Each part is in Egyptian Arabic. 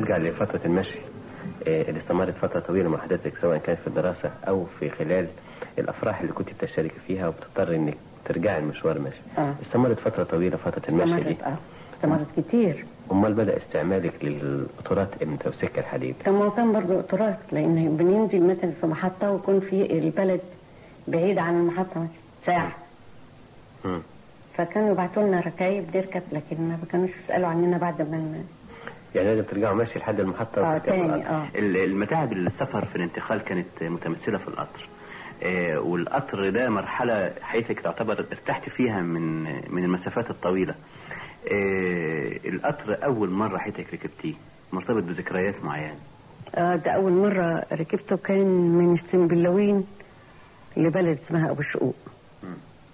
نرجع لفترة المشي آه، اللي استمرت فترة طويلة مع حضرتك سواء كانت في الدراسة أو في خلال الأفراح اللي كنت بتشتركي فيها وبتضطر إنك ترجعي المشوار مشي آه. استمرت فترة طويلة فترة المشي دي استمرت اه استمرت كتير أمال بدأ استعمالك للقطارات إمتى وسكة الحديد كان هو كان برضه قطارات لان بننزل مثلا في محطه ويكون في البلد بعيد عن المحطه مثلا ساعه مم. فكانوا يبعتوا لنا ركايب نركب لكن ما كانوش يسالوا عننا بعد ما ن- يعني لازم ترجعوا مشي لحد المحطة اه وتركبوا تاني القطر. اه ال- المتاعب السفر في الانتقال كانت متمثلة في القطر آه، والقطر ده مرحلة حيثك تعتبر ارتحت فيها من من المسافات الطويلة آه، القطر أول مرة حيثك ركبتيه مرتبط بذكريات معينة آه ده اول مره ركبته كان من السنبلاوين لبلد اسمها ابو الشقوق مم.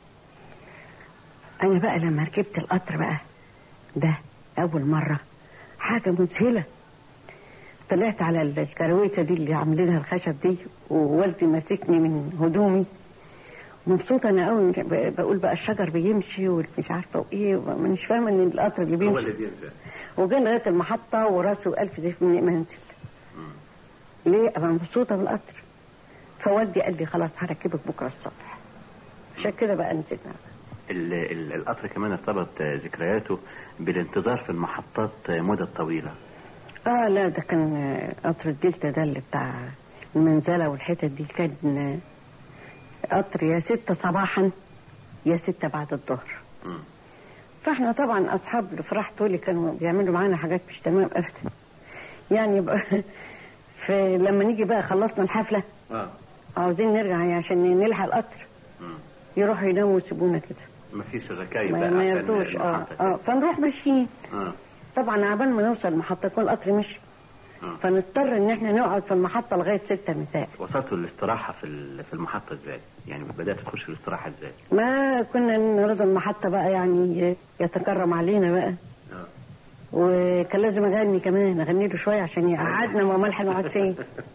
انا بقى لما ركبت القطر بقى ده اول مره حاجه مذهله طلعت على ال- الكرويته دي اللي عاملينها الخشب دي ووالدي ماسكني من هدومي مبسوطه انا قوي بقول بقى الشجر بيمشي ومش عارفه وايه مش فاهمه ان القطر اللي بيمشي بينزل وجينا لغايه المحطه وراسه ألف زيت من ما انزل ليه ابقى مبسوطه بالقطر فوالدي قال لي خلاص هركبك بكره الصبح عشان كده بقى نزلنا ال- ال- القطر كمان ارتبط آه، ذكرياته بالانتظار في المحطات آه، مدة طويلة اه لا ده كان آه، قطر الدلتا ده اللي بتاع المنزله والحتت دي كان آه، قطر يا ستة صباحا يا ستة بعد الظهر مم. فاحنا طبعا اصحاب الافراح دول كانوا بيعملوا معانا حاجات مش تمام ابدا يعني بقى فلما نيجي بقى خلصنا الحفله اه عاوزين نرجع يعني عشان نلحق القطر مم. يروحوا يناموا ويسيبونا كده مفيش الركايب ما, بقى ما عشان يرضوش اه المحطة اه فنروح ماشيين اه طبعا عبال ما نوصل المحطه يكون القطر مشي آه. فنضطر ان احنا نقعد في المحطه لغايه 6 مساء وصلتوا للاستراحة في ال- في المحطة ازاي؟ يعني بدأت تخش الاستراحة ازاي؟ ما كنا نرضى المحطه بقى يعني يتكرم علينا بقى اه وكان لازم اغني كمان اغني له شويه عشان يقعدنا ما ملحق نقعد فين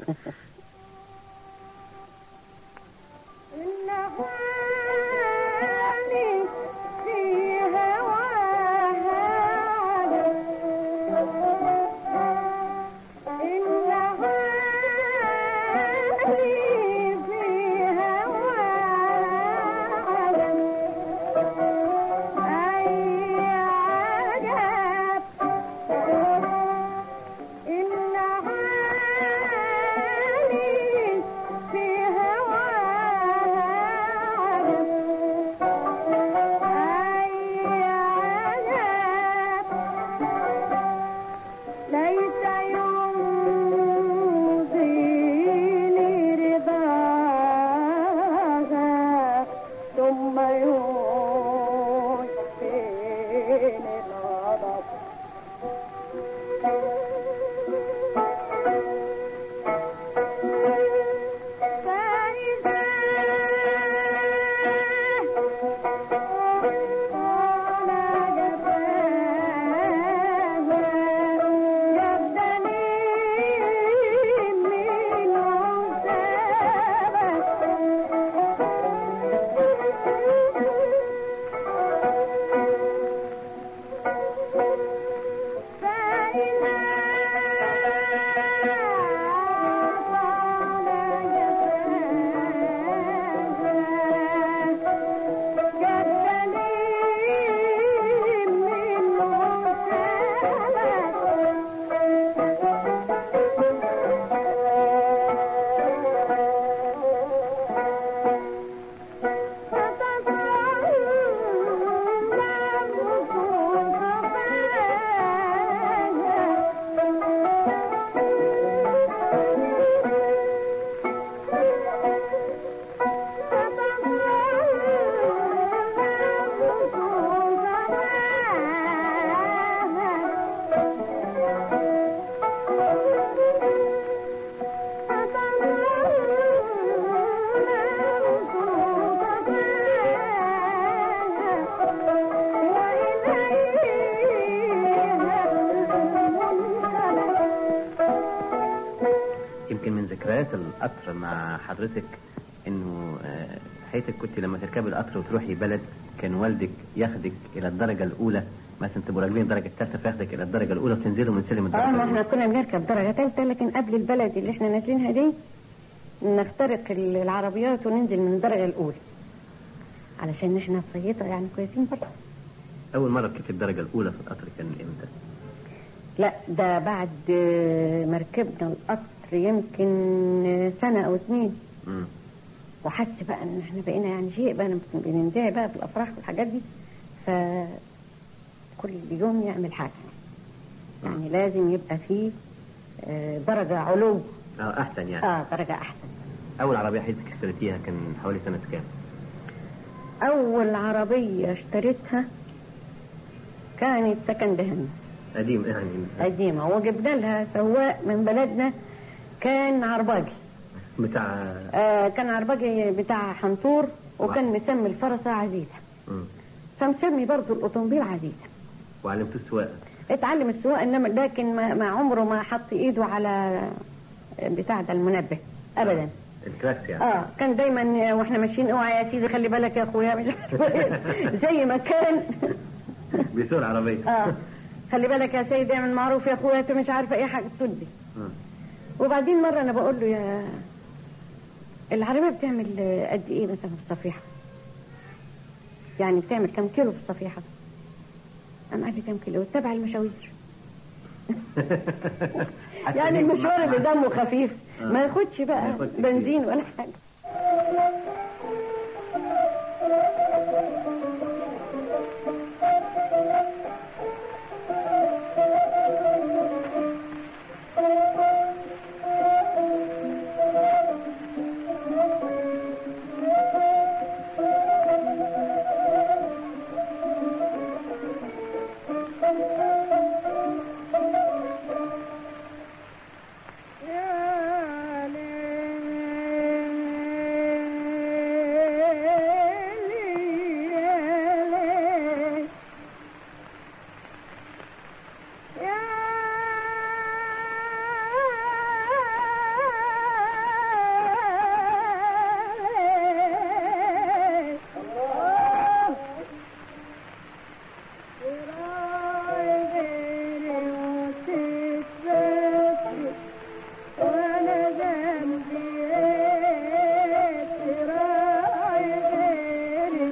ليس يمضي لرضاها ثم يشفيني الغضب فإذا طال جفاها جدني من يمكن من ذكريات القطر مع حضرتك انه آه، حيثك كنت لما تركبي القطر وتروحي بلد كان والدك ياخدك الى الدرجة الاولى مثلا تبقوا راكبين الدرجه الثالثه فياخدك الى الدرجه الاولى وتنزلوا من سلم الدرجه اه ما الأولى. احنا كنا بنركب درجة ثالثة لكن قبل البلد اللي احنا نازلينها دي نخترق ال- العربيات وننزل من الدرجة الأولى علشان احنا صيطة يعني كويسين برضه اول مره ركبت الدرجه الاولى في القطر كان امتى؟ لا ده بعد آه، ما ركبنا القطر يمكن آه، سنة أو اتنين مم. وحس بقى ان احنا بقينا يعني شيء بقى بنندعي بقى في الافراح والحاجات دي ف كل يوم يعمل حاجه يعني لازم يبقى فيه آه، درجه علو اه احسن يعني اه درجه احسن اول عربيه حضرتك اشتريتيها كان حوالي سنه كام؟ اول عربيه اشتريتها كانت سكند هاند قديم يعني قديمه وجبنا لها سواق من بلدنا كان عرباجي بتاع آه كان عرباجي بتاع حنطور وكان مسمي الفرسه عزيزه مم. فمسمي برضه الاوتوموبيل عزيزه وعلمته السواقه اتعلم السواقه انما لكن ما, ما عمره ما حط ايده على بتاع ده المنبه ابدا الكلاكس يعني اه كان دايما واحنا ماشيين اوعى يا سيدي خلي بالك يا اخويا مش عارفة إيه. زي ما كان بيسوق العربيه اه خلي بالك يا سيدي اعمل معروف يا اخويا انت مش عارفه ايه حاجه تدي مم. وبعدين مره انا بقول له يا العربيه بتعمل قد ايه مثلا في الصفيحه يعني بتعمل كم كيلو في الصفيحه قام قال لي كم كيلو تبع المشاوير حتى يعني دي- المشوار اللي دمه خفيف آه. ما ياخدش بقى ما ياخدش كتير. بنزين ولا حاجه يا ليلي يا ليلي يا ليلي الله ورايدني وتتبكي وانا ذنبي ايه تراعيني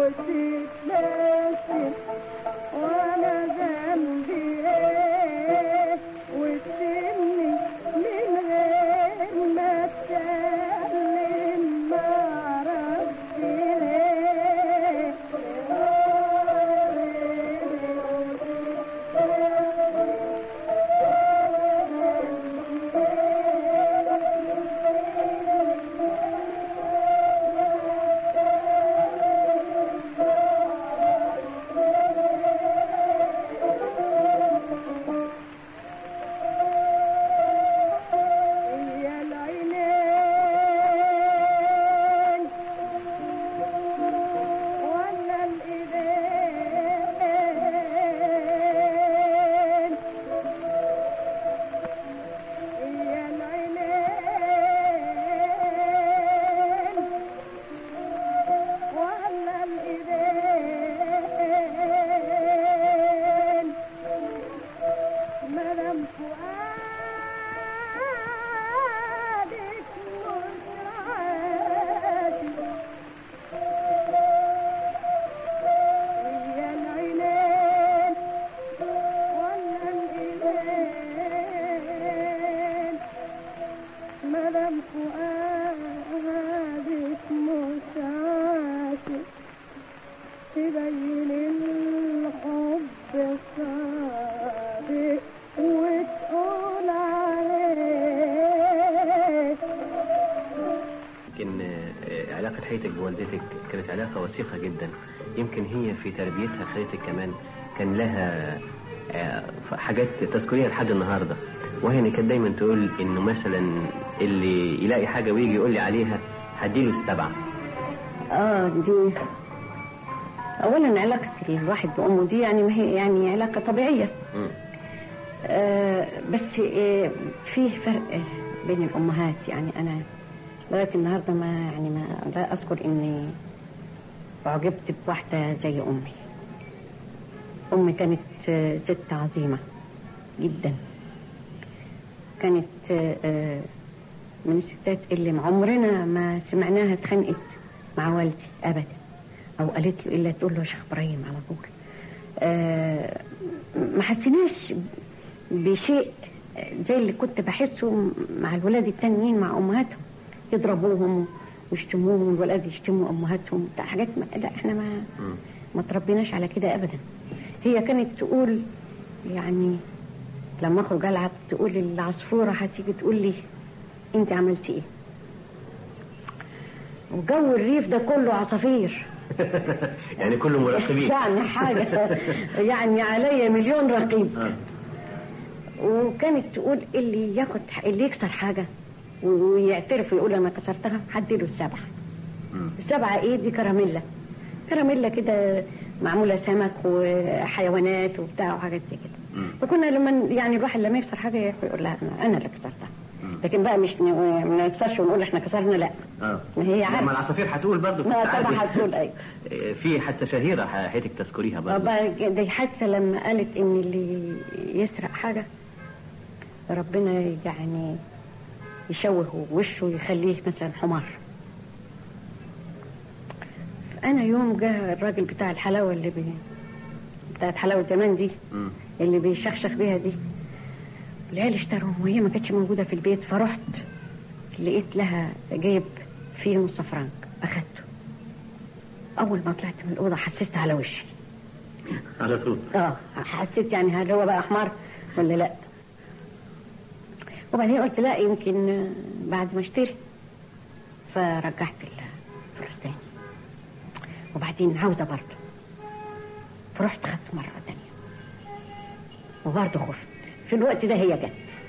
وتتنسي وانا ذنبي ايه وتسيبني من غير ما اتكلم مع ربي ليه يا العينين ولا الايدين يا العينين ولا الايدين مدام فؤادك مش عاشق يا العينين ولا الايدين مدام فؤادك مش عاشق تبين الحب الصادق وتقول عليه يمكن آه، علاقة حياتك بوالدتك كانت علاقة وثيقة جدا يمكن هي في تربيتها خليتك كمان كان لها آه، حاجات تذكريها لحد النهاردة وهي إن كانت دايما تقول إنه مثلا اللي يلاقي حاجة ويجي يقول لي عليها هديله السبعة اه دي اولا علاقه الواحد بامه دي يعني ما هي يعني علاقه طبيعيه مم. آه بس آه فيه فرق بين الامهات يعني انا لغايه النهارده ما يعني ما لا اذكر اني اعجبت بواحده زي امي أمي كانت آه، ست عظيمة جدا كانت آه، آه، من الستات اللي عمرنا ما سمعناها اتخانقت مع والدي أبدا أو قالت له إلا تقول له يا شيخ إبراهيم على طول آه، ما حسيناش بشيء زي اللي كنت بحسه مع الولاد التانيين مع امهاتهم يضربوهم ويشتموهم والولاد يشتموا امهاتهم ده حاجات ما لا احنا ما ما تربيناش على كده ابدا هي كانت تقول يعني لما اخرج العب تقول العصفوره هتيجي تقول لي انت عملتي ايه وجو الريف ده كله عصافير يعني كله مراقبين يعني حاجة يعني عليا مليون رقيب آه. وكانت تقول اللي ياخد اللي يكسر حاجة ويعترف ويقول أنا كسرتها هديله السبعة مم. السبعة إيه دي كراميلا كراميلا كده معمولة سمك وحيوانات وبتاع وحاجات زي كده مم. فكنا لما يعني الواحد لما يكسر حاجة يقول لها أنا, أنا اللي كسرتها مم. لكن بقى مش ن- ما نكسرش ونقول احنا كسرنا لا اه ما هي لما عارفة العصافير هتقول برضه في ما الساعات طبعا دي. هتقول أيوة آه، في حتى شهيرة حياتك تذكريها برضه بقى دي حتى لما قالت ان اللي يسرق حاجة ربنا يعني يشوه وشه يخليه مثلا حمار انا يوم جه الراجل بتاع الحلاوة اللي بي بتاعت حلاوة زمان دي مم. اللي بيشخشخ بيها دي العيال اشتروا وهي ما كانتش موجودة في البيت فرحت لقيت لها جيب فيه نص فرنك اخدته اول ما طلعت من الاوضه حسست على وشي على طول اه حسيت يعني هل هو بقى احمر ولا لا وبعدين قلت لا يمكن آه، بعد ما اشتري فرجعت الفلوس تاني وبعدين عاوزه برضه فرحت خدت مره تانية وبرضه خفت في الوقت ده هي جت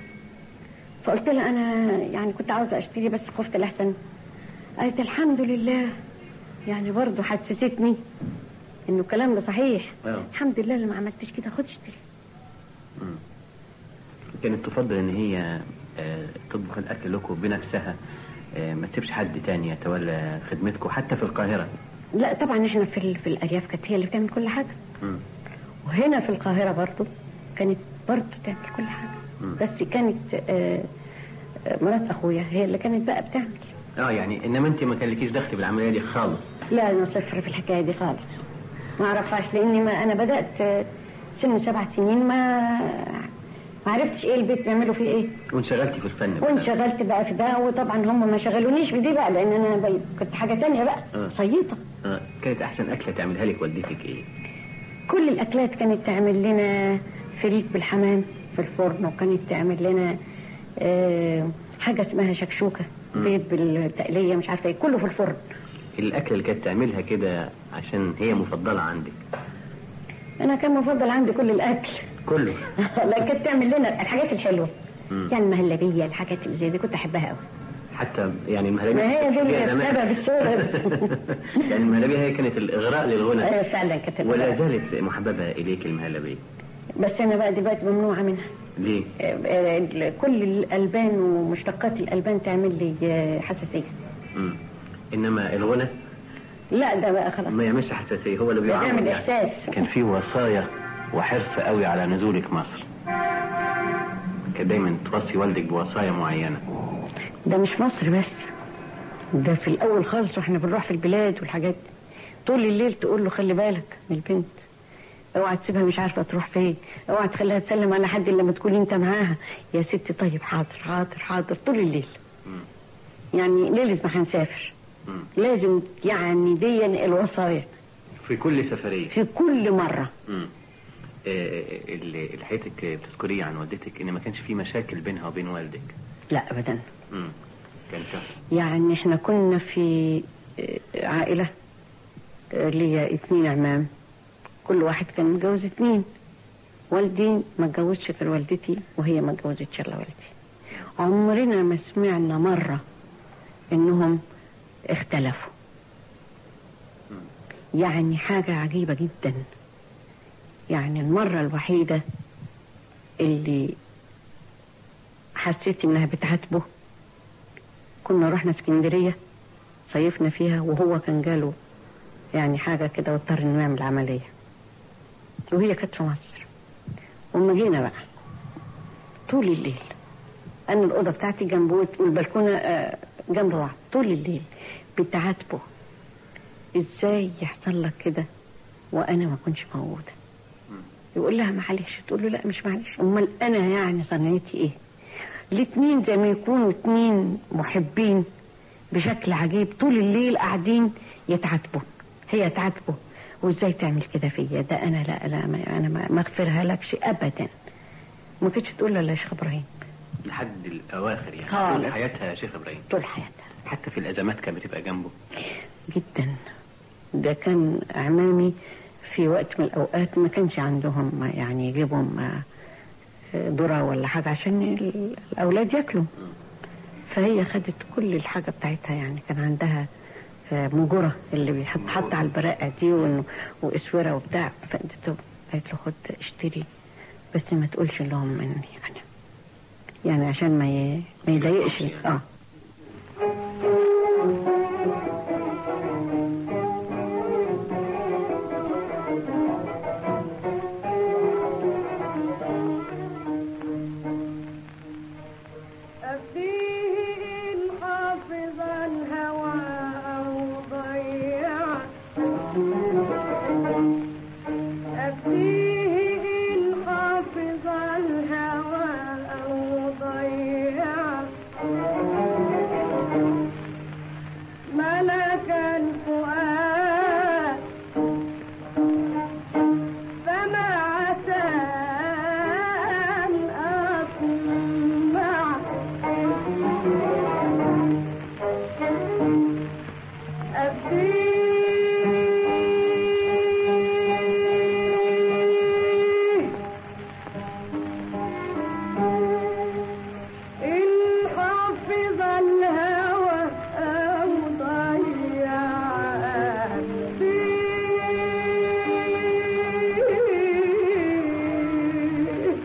فقلت لها انا يعني كنت عاوزه اشتري بس خفت لحسن قالت الحمد لله يعني برضه حسستني انه الكلام ده صحيح آه. الحمد لله اللي ما عملتش كده خد اشتري مم. كانت تفضل ان هي آه، تطبخ الاكل لكم بنفسها آه، ما تسيبش حد تاني يتولى خدمتكم حتى في القاهرة لا طبعا احنا في ال- في الارياف كانت هي اللي بتعمل كل حاجه مم. وهنا في القاهره برضو كانت برضو تعمل كل حاجه مم. بس كانت آه، آه، مرات اخويا هي اللي كانت بقى بتعمل اه يعني انما انت ما كان لكيش دخل بالعملية دي خالص لا انا صفر في الحكايه دي خالص ما اعرفهاش لاني ما انا بدات آه، سن سبع سنين ما ما عرفتش ايه البيت بيعملوا فيه ايه وانشغلتي في الفن بقى. وانشغلت بقى في ده وطبعا هم ما شغلونيش في دي بقى لان انا بي- كنت حاجه تانية بقى آه. صيطه آه، كانت احسن اكلة تعملها لك والدتك ايه كل الاكلات كانت تعمل لنا فريك بالحمام في الفرن وكانت تعمل لنا آه، حاجه اسمها شكشوكه مم. بيض بالتقليه مش عارفه ايه كله في الفرن الاكلة اللي كانت تعملها كده عشان هي مفضلة عندك انا كان مفضل عندي كل الاكل كله لا كانت تعمل لنا الحاجات الحلوه مم. يعني المهلبيه الحاجات اللي زي دي كنت احبها قوي حتى يعني المهلبية ما هي دي اللي هي زمان. السبب السبب. يعني المهلبية هي كانت الإغراء للغنى آه، فعلا كانت ولا الحلوة. زالت محببة إليك المهلبية بس انا بقى دلوقتي ممنوعه منها ليه؟ آه، آه، كل الالبان ومشتقات الالبان تعمل لي آه، حساسيه مم. إنما الغنى لا ده بقى خلاص ما يعملش حساسية هو اللي ده بيعمل بيعمل احساس كان في وصايا وحرص قوي على نزولك مصر كان دايما توصي والدك بوصايا معينة ده مش مصر بس ده في الاول خالص واحنا بنروح في البلاد والحاجات دي. طول الليل تقول له خلي بالك من البنت اوعى تسيبها مش عارفه تروح فين اوعى تخليها تسلم على حد الا لما تكون انت معاها يا ستي طيب حاضر حاضر حاضر طول الليل مم. يعني ليله ما هنسافر مم. لازم يعني دي الوصايا في كل سفرية في كل مره مم. آه، اللي اللي حياتك بتذكريه عن والدتك إن ما كانش في مشاكل بينها وبين والدك لا ابدا مم. كان كده يعني احنا كنا في آه، عائلة آه، ليا اتنين عمام كل واحد كان متجوز اتنين والدي ما اتجوزش غير والدتي وهي ما اتجوزتش الا والدي عمرنا ما سمعنا مرة انهم اختلفوا يعني حاجة عجيبة جدا يعني المرة الوحيدة اللي حسيت انها بتعاتبه كنا رحنا اسكندرية صيفنا فيها وهو كان جاله يعني حاجة كده واضطر انه يعمل عملية وهي كانت في مصر وما جينا بقى طول الليل انا الاوضه بتاعتي جنبه والبلكونه آه، جنب بعض طول الليل بتعاتبه ازاي يحصل لك كده وانا ما كنتش موجوده يقول لها معلش تقول له لا مش معلش امال انا يعني صنعتي ايه الاتنين زي ما يكونوا اتنين محبين بشكل عجيب طول الليل قاعدين يتعاتبوا هي تعاتبه وازاي تعمل كده فيا ده انا لا لا ما انا ما ما اغفرها لكش ابدا ما كانتش تقول له لا يا شيخ ابراهيم لحد الاواخر يعني خالص. طول حياتها يا شيخ ابراهيم طول حياتها حتى في الازمات كانت بتبقى جنبه جدا ده كان عمامي في وقت من الاوقات ما كانش عندهم يعني يجيبهم آه، ذره ولا حاجه عشان ال- الاولاد ياكلوا فهي خدت كل الحاجه بتاعتها يعني كان عندها آه، مجره اللي بيحط حط على البراءه دي وإنه- واسوره وبتاع فادته قالت له خد اشتري بس ما تقولش لهم مني انا يعني عشان ما ي... ما يضايقش اه أفديه إن حافظ الهوى أو ضيع أفديه إن حافظ الهوى أو ضيع ملك الفؤاد فما عسى أن أطمع أبديه إن حفظ الهوى أو ضيع أبديه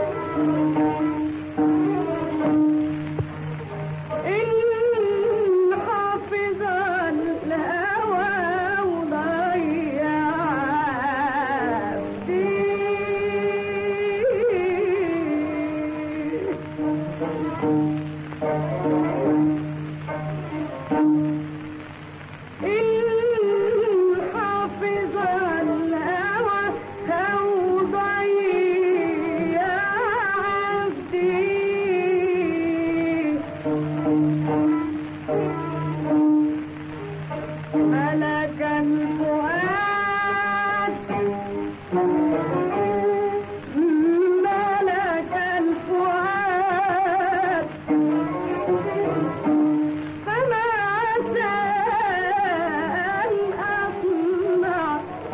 إن حافظ الهوى وضيع عبدي إن حافظ الهوى أو ضيع عبدي ملك الفؤاد ملك الفؤاد فما عسى أن أطمع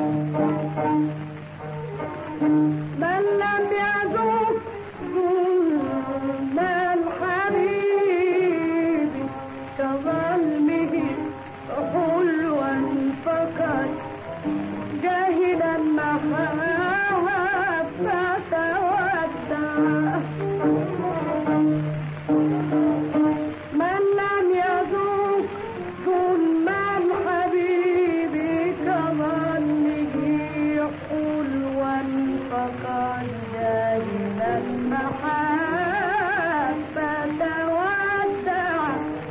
من لم يذوق ظلم الحبيب كظلمه حلوا فقد جهل المحبة ودع من لم يذوق ظلم الحبيب كظنه حلوا فقد جاهل المحبة ودع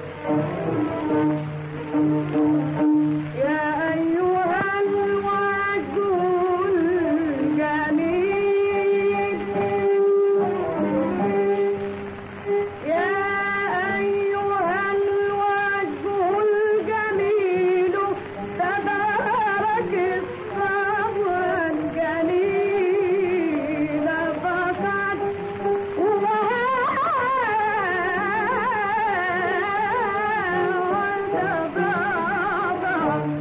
يا أيها الوعد الجميل يا أيها الوجه الجميل تبارك الصبر الجليل فقد وتضاضى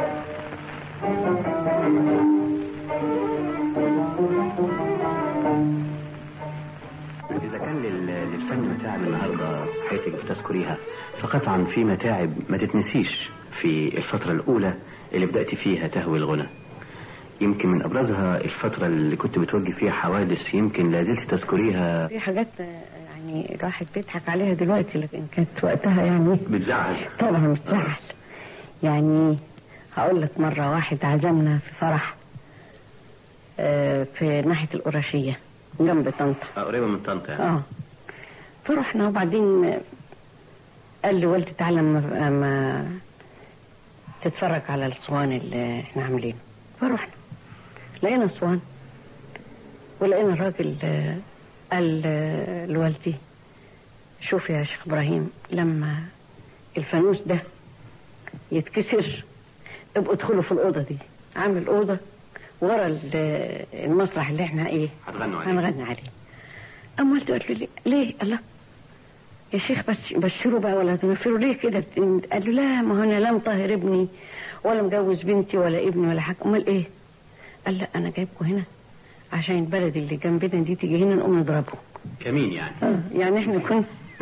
إذا كان لل- للفن متاعب النهاردة حياتك بتذكريها فقطعا في متاعب ما تتنسيش في الفترة الأولى اللي بدأت فيها تهوي الغنى يمكن من أبرزها الفترة اللي كنت بتوجه فيها حوادث يمكن لازلت تذكريها في حاجات آه، يعني الواحد بيضحك عليها دلوقتي لكن كانت وقتها يعني بتزعل طبعا بتزعل يعني هقول لك مرة واحد عزمنا في فرح آه، في ناحيه القرشيه جنب طنطا آه، قريبه من طنطا يعني اه فرحنا وبعدين قال لي والدي تعالى ما, ما تتفرج على الصوان اللي احنا عاملينه فرحنا لقينا الصوان ولقينا الراجل آه، قال آه، لوالدي شوف يا شيخ ابراهيم لما الفانوس ده يتكسر ابقوا ادخلوا في الاوضه دي عامل اوضه ورا ال- المسرح اللي احنا ايه هتغنوا عليه. هنغني عليه أم والدي قال له ليه, ليه؟ الله يا شيخ بس بشروا بقى ولا تنفروا ليه كده قال له لا ما هو انا لا مطهر ابني ولا مجوز بنتي ولا ابني ولا حاجه امال ايه؟ قال لا انا جايبكم هنا عشان البلد اللي جنبنا دي تيجي هنا نقوم نضربهم كمين يعني آه، يعني احنا كنا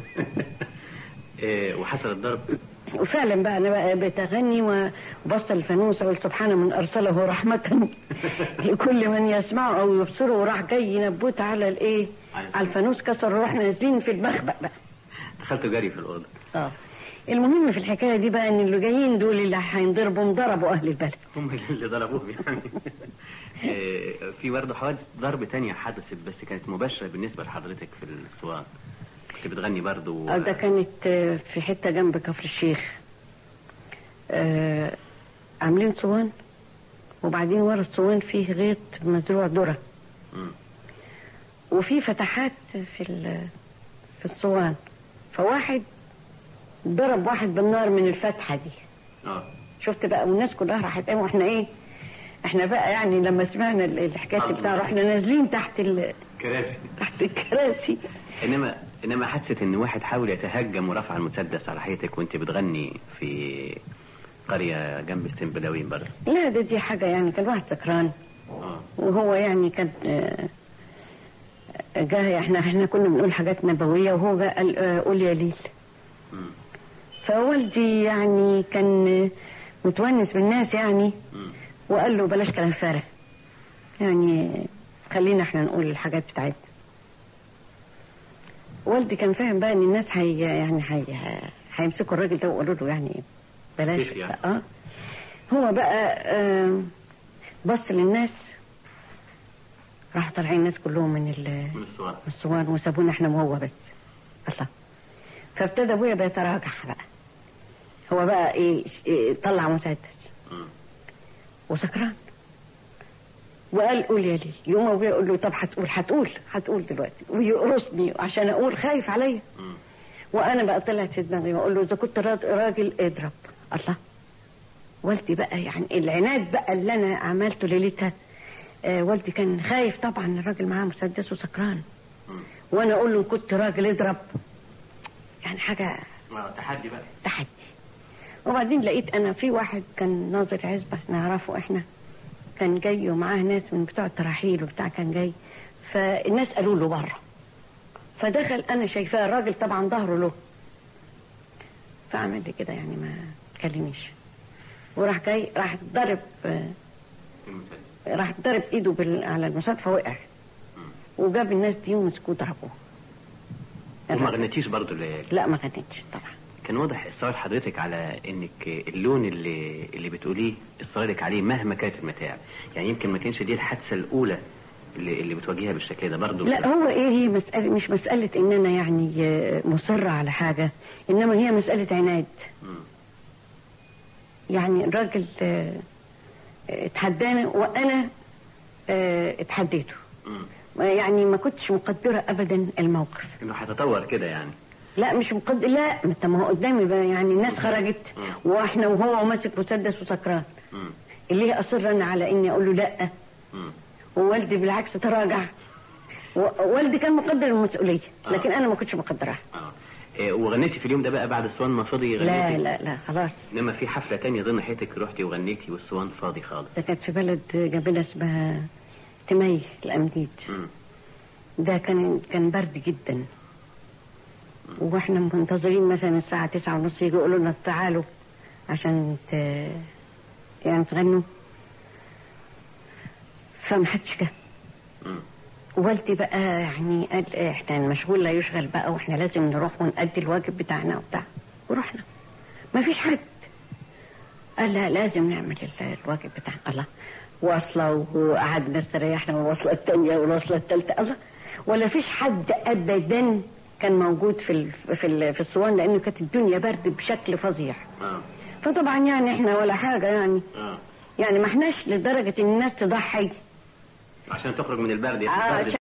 إيه وحصل الضرب وفعلا بقى انا بقى بتغني وبص الفانوس اقول سبحان من ارسله رحمه لكل من يسمعه او يبصره وراح جاي ينبت على الايه؟ على الفانوس كسر ورحنا نازلين في المخبأ بقى دخلت جري في الاوضه اه المهم في الحكايه دي بقى ان اللي جايين دول اللي هينضربوا ضربوا اهل البلد هم اللي ضربوهم يعني إيه، في برضه حوادث ضرب تانية حدثت بس كانت مباشرة بالنسبة لحضرتك في السواق كنت بتغني برضه آه، ده كانت آه، في حته جنب كفر الشيخ آه عاملين صوان وبعدين ورا الصوان فيه غيط مزروع ذره مم. وفي فتحات في ال- في الصوان فواحد ضرب واحد بالنار من الفتحه دي اه شفت بقى والناس كلها راحت قاموا احنا ايه احنا بقى يعني لما سمعنا ال- الحكايه الله. بتاع رحنا نازلين تحت ال... كراسي تحت الكراسي انما انما حادثة ان واحد حاول يتهجم ورفع المسدس على حياتك وانت بتغني في قرية جنب السنبلاوين برضه لا ده دي حاجه يعني كان واحد سكران اه وهو يعني كان آه، جه احنا احنا كنا بنقول حاجات نبويه وهو جه قال آه، قول يا ليل مم. فوالدي يعني كان متونس بالناس يعني مم. وقال له بلاش كلام فارغ يعني خلينا احنا نقول الحاجات بتاعتنا والدي كان فاهم بقى ان الناس هي يعني هي هيمسكوا الراجل ده ويقولوا له يعني بلاش كيف يعني؟ اه هو بقى آه بص للناس راحوا طالعين الناس كلهم من ال- من السواق من الصوان وسابونا احنا وهو بس الله فابتدى ابويا بيتراجع بقى هو بقى ايه, إيه طلع مسدس مم. وسكران وقال قول يا ليل يوم ابويا يقول له طب هتقول هتقول هتقول دلوقتي ويقرصني عشان اقول خايف عليا مم. وانا بقى طلعت في دماغي واقول له اذا كنت را- راجل اضرب الله والدي بقى يعني العناد بقى اللي انا عملته ليلتها آه والدي كان خايف طبعا الراجل معاه مسدس وسكران مم. وانا اقول له إن كنت راجل اضرب يعني حاجه آه، تحدي بقى تحدي وبعدين لقيت انا في واحد كان ناظر عزبه نعرفه احنا كان جاي ومعاه ناس من بتوع التراحيل وبتاع كان جاي فالناس قالوا له بره فدخل انا شايفاه الراجل طبعا ظهره له فعمل لي كده يعني ما كلمنيش وراح جاي راح ضرب آه، المسدس راح ضرب ايده بال... على المسدس فوقع وجاب الناس دي ومسكوه ضربوه وما غنيتيش برضه الليالي لا ما غنيتش طبعا كان واضح اصرار حضرتك على انك اللون اللي اللي بتقوليه اصرارك عليه مهما كانت المتاعب يعني يمكن ما كانش دي الحادثه الاولى اللي اللي بتواجهها بالشكل ده برضه لا هو ايه هي مسألة مش مسألة ان انا يعني آه، مصرة على حاجة انما هي مسألة عناد مم. يعني الراجل آه، آه، اتحدانا وانا آه، اتحديته مم. يعني ما كنتش مقدرة ابدا الموقف انه هتطور كده يعني لا مش مقدر لا ما انت ما هو قدامي بقى يعني الناس خرجت مم. واحنا وهو ماسك مسدس وسكران مم. اللي اصر انا على اني اقول له لا مم. ووالدي بالعكس تراجع ووالدي كان مقدر المسؤولية لكن انا ما كنتش مقدرها اه إيه، وغنيتي في اليوم ده بقى بعد الصوان ما فضي لا غنيتي لا لا خلاص انما في حفله تانية ضمن حياتك رحتي وغنيتي والصوان فاضي خالص ده كانت في بلد جنبنا اسمها تمي الأمديد مم. ده كان كان برد جدا واحنا منتظرين مثلا الساعة تسعة ونص يجوا يقولوا لنا تعالوا عشان ت... يعني تغنوا فمحدش جه مم. والدي بقى يعني قال احنا المشغول لا يشغل بقى واحنا لازم نروح ونأدي الواجب بتاعنا وبتاع ورحنا ما فيش حد قال لا لازم نعمل ال- الواجب بتاعنا الله واصلة وقعدنا استريحنا والوصلة التانية والوصلة التالتة الله ولا فيش حد أبدا كان موجود في ال في ال في الصوان لأنه كانت الدنيا برد بشكل فظيع اه فطبعا يعني احنا ولا حاجة يعني اه يعني ما احناش لدرجة ان الناس تضحي عشان تخرج من البرد آه، البرد